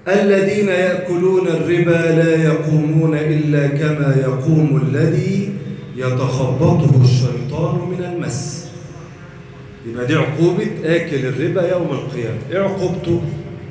الذين يأكلون الربا لا يقومون إلا كما يقوم الذي يتخبطه الشيطان من المس يبقى دي عقوبة آكل الربا يوم القيامة إيه عقوبته؟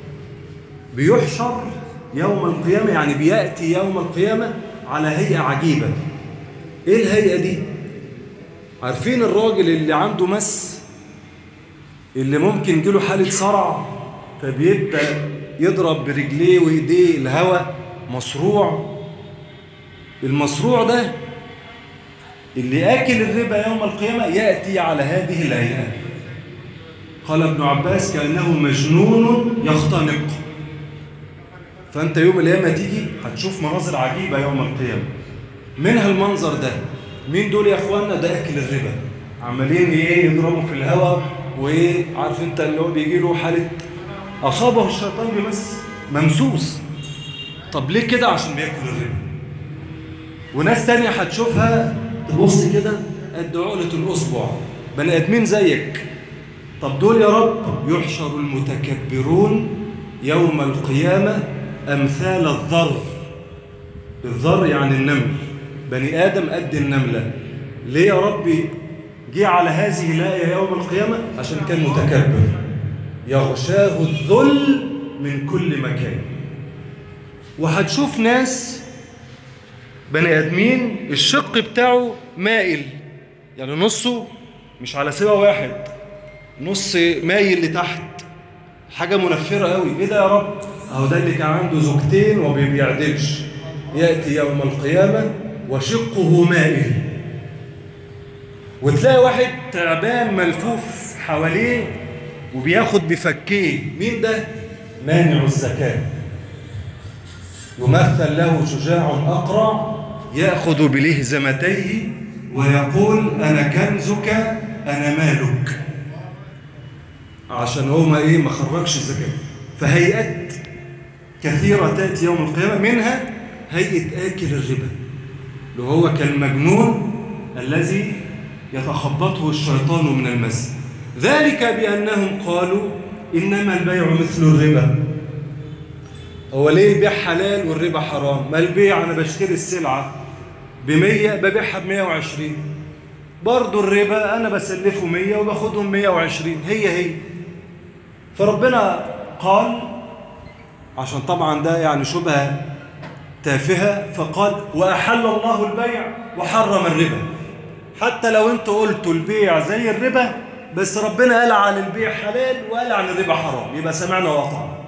بيحشر يوم القيامة يعني بيأتي يوم القيامة على هيئة عجيبة إيه الهيئة دي؟ عارفين الراجل اللي عنده مس اللي ممكن يجيله حالة صرع فبيبدأ يضرب برجليه وإيديه الهواء مصروع المصروع ده اللي آكل الربا يوم القيامة يأتي على هذه الهيئة قال ابن عباس كأنه مجنون يختنق فأنت يوم القيامة تيجي هتشوف مناظر عجيبة يوم القيامة منها المنظر ده مين دول يا اخوانا ده اكل الربا عمالين ايه يضربوا في الهواء وايه عارف انت اللي هو بيجي له حاله اصابه الشيطان بمس ممسوس طب ليه كده عشان بياكل الربا وناس تانية هتشوفها تبص كده قد عقلة الأصبع بني آدمين زيك طب دول يا رب يحشر المتكبرون يوم القيامة أمثال الذر الذر يعني النمل بني آدم قد النملة ليه يا ربي جه على هذه الآية يوم القيامة عشان كان متكبر يغشاه الذل من كل مكان وهتشوف ناس بني آدمين الشق بتاعه مائل يعني نصه مش على سوى واحد نص مايل لتحت حاجة منفرة قوي ايه ده يا رب اهو ده اللي كان عنده زوجتين وما بيعدلش يأتي يوم القيامة وشقه مائل وتلاقي واحد تعبان ملفوف حواليه وبياخد بفكيه مين ده؟ مانع الزكاة يمثل له شجاع أقرع يأخذ بلهزمتيه ويقول أنا كنزك أنا مالك عشان هو ما إيه ما خرجش الزكاة فهيئات كثيرة تأتي يوم القيامة منها هيئة آكل الربا اللي هو كالمجنون الذي يتخبطه الشيطان من المس ذلك بأنهم قالوا إنما البيع مثل الربا هو ليه البيع حلال والربا حرام ما البيع أنا بشتري السلعة بمية ببيعها بمية وعشرين برضو الربا أنا بسلفه مية وباخدهم مية وعشرين هي هي فربنا قال عشان طبعا ده يعني شبهة تافهة فقال وأحل الله البيع وحرم الربا حتى لو انت قلتوا البيع زي الربا بس ربنا قال عن البيع حلال وقال عن الربا حرام يبقى سمعنا وأطعنا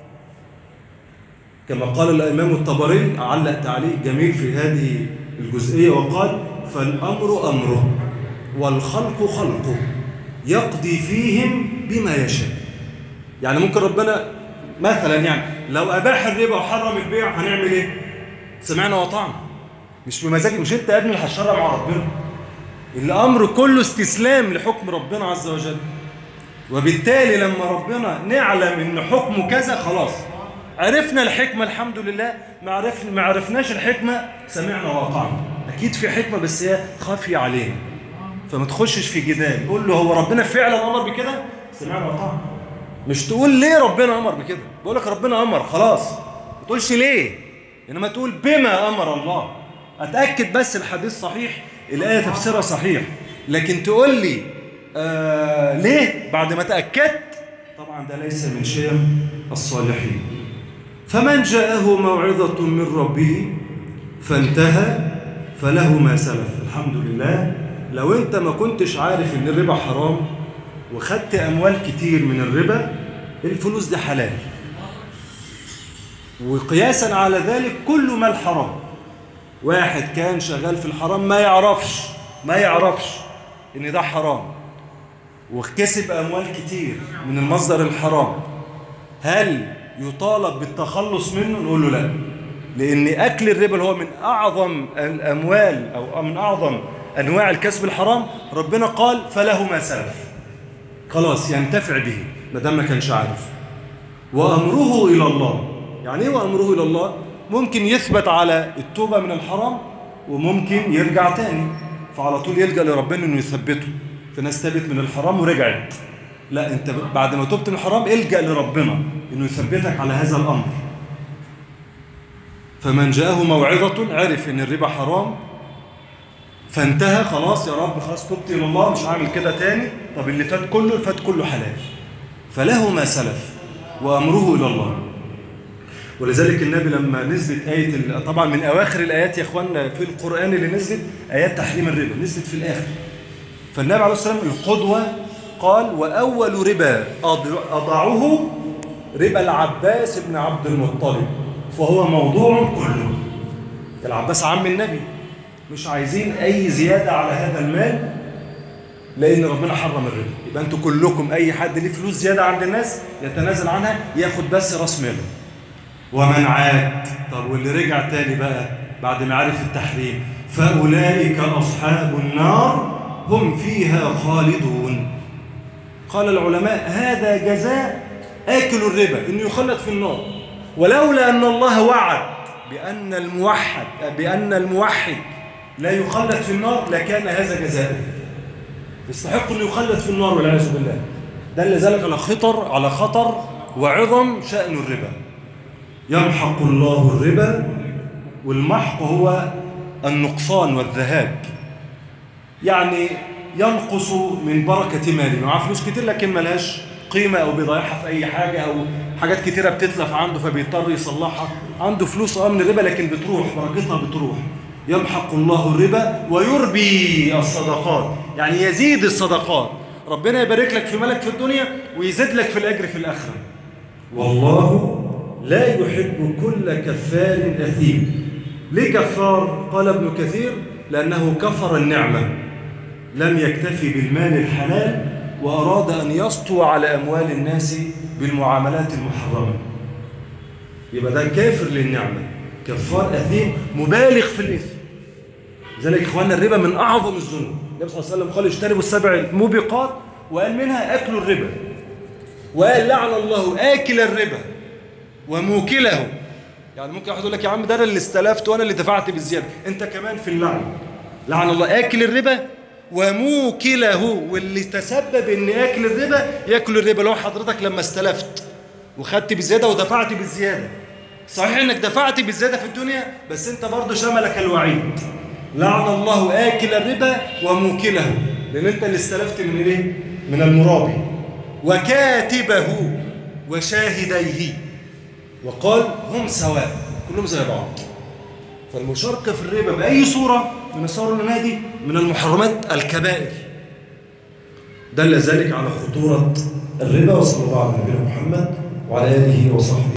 كما قال الإمام الطبري علق تعليق جميل في هذه الجزئية وقال فالأمر أمره والخلق خلقه يقضي فيهم بما يشاء يعني ممكن ربنا مثلا يعني لو أباح الربا وحرم البيع هنعمل إيه؟ سمعنا وطعنا مش بمزاجي مش أنت يا ابني اللي هتشرع مع ربنا الأمر كله استسلام لحكم ربنا عز وجل وبالتالي لما ربنا نعلم إن حكمه كذا خلاص عرفنا الحكمة الحمد لله ما عرفنا ما عرفناش الحكمة سمعنا وأطعنا أكيد في حكمة بس هي خافية علينا فما تخشش في جدال قول له هو ربنا فعلا أمر بكده سمعنا وأطعنا مش تقول ليه ربنا أمر بكده بقول لك ربنا أمر خلاص ما تقولش ليه إنما تقول بما أمر الله أتأكد بس الحديث صحيح الآية تفسيرها صحيح لكن تقول لي آه ليه بعد ما تأكدت طبعا ده ليس من شيم الصالحين فمن جاءه موعظة من ربه فانتهى فله ما سلف الحمد لله لو انت ما كنتش عارف ان الربا حرام وخدت اموال كتير من الربا الفلوس دي حلال وقياسا على ذلك كل مال حرام واحد كان شغال في الحرام ما يعرفش ما يعرفش ان ده حرام وكسب اموال كتير من المصدر الحرام هل يطالب بالتخلص منه نقول له لا لان اكل الربا اللي هو من اعظم الاموال او من اعظم انواع الكسب الحرام ربنا قال فله ما سلف خلاص ينتفع به ما دام ما كانش عارف وامره الى الله يعني ايه وامره الى الله ممكن يثبت على التوبه من الحرام وممكن يرجع تاني فعلى طول يلجا لربنا انه يثبته في ناس تابت من الحرام ورجعت لا انت بعد ما تبت من الحرام الجا لربنا انه يثبتك على هذا الامر فمن جاءه موعظة عرف ان الربا حرام فانتهى خلاص يا رب خلاص تبت الى الله مش هعمل كده تاني طب اللي فات كله الفات كله حلال فله ما سلف وامره الى الله ولذلك النبي لما نزلت آية ال- طبعا من أواخر الآيات يا إخواننا في القرآن اللي نزلت آيات تحريم الربا نزلت في الآخر فالنبي عليه الصلاة والسلام القدوة قال وأول ربا أض- أضعه ربا العباس بن عبد المطلب فهو موضوع كله العباس عم النبي مش عايزين أي زيادة على هذا المال لأن ربنا حرم الربا يبقى أنتوا كلكم أي حد ليه فلوس زيادة عند الناس يتنازل عنها ياخد بس راس ماله ومن عاد طب واللي رجع تاني بقى بعد ما عرف التحريم فأولئك أصحاب النار هم فيها خالدون قال العلماء هذا جزاء آكل الربا إنه يخلد في النار ولولا أن الله وعد بأن الموحد بأن الموحد لا يخلد في النار لكان هذا جزاءه يستحق أن يخلد في النار والعياذ بالله دل ذلك على خطر على خطر وعظم شأن الربا يمحق الله الربا والمحق هو النقصان والذهاب يعني ينقص من بركة ماله معاه فلوس كتير لكن ملهاش قيمة أو بيضيعها في أي حاجة أو حاجات كتيرة بتتلف عنده فبيضطر يصلحها عنده فلوس اه من الربا لكن بتروح بركتها بتروح يمحق الله الربا ويربي الصدقات يعني يزيد الصدقات ربنا يبارك لك في مالك في الدنيا ويزيد لك في الأجر في الآخرة والله لا يحب كل كفار أثيم ليه كفار؟ قال ابن كثير لأنه كفر النعمة لم يكتفي بالمال الحلال وأراد أن يسطو على أموال الناس بالمعاملات المحرمة يبقى ده كافر للنعمة كفار أثيم مبالغ في الإثم لذلك إخواننا الربا من أعظم الذنوب النبي صلى الله عليه وسلم قال اجتنبوا السبع الموبقات وقال منها أكل الربا وقال لعن الله آكل الربا وموكله يعني ممكن واحد يقول لك يا عم ده انا اللي استلفت وانا اللي دفعت بالزياده انت كمان في اللعن لعن الله اكل الربا وموكله واللي تسبب ان اكل الربا ياكل الربا لو حضرتك لما استلفت وخدت بالزياده ودفعت بالزياده صحيح انك دفعت بالزياده في الدنيا بس انت برضه شملك الوعيد لعن الله اكل الربا وموكله لان انت اللي استلفت من ايه من المرابي وكاتبه وشاهديه وقال هم سواء كلهم زي بعض فالمشاركة في الربا بأي صورة من الصور اللي دي من المحرمات الكبائر دل ذلك على خطورة الربا وصلى الله على نبينا محمد وعلى آله وصحبه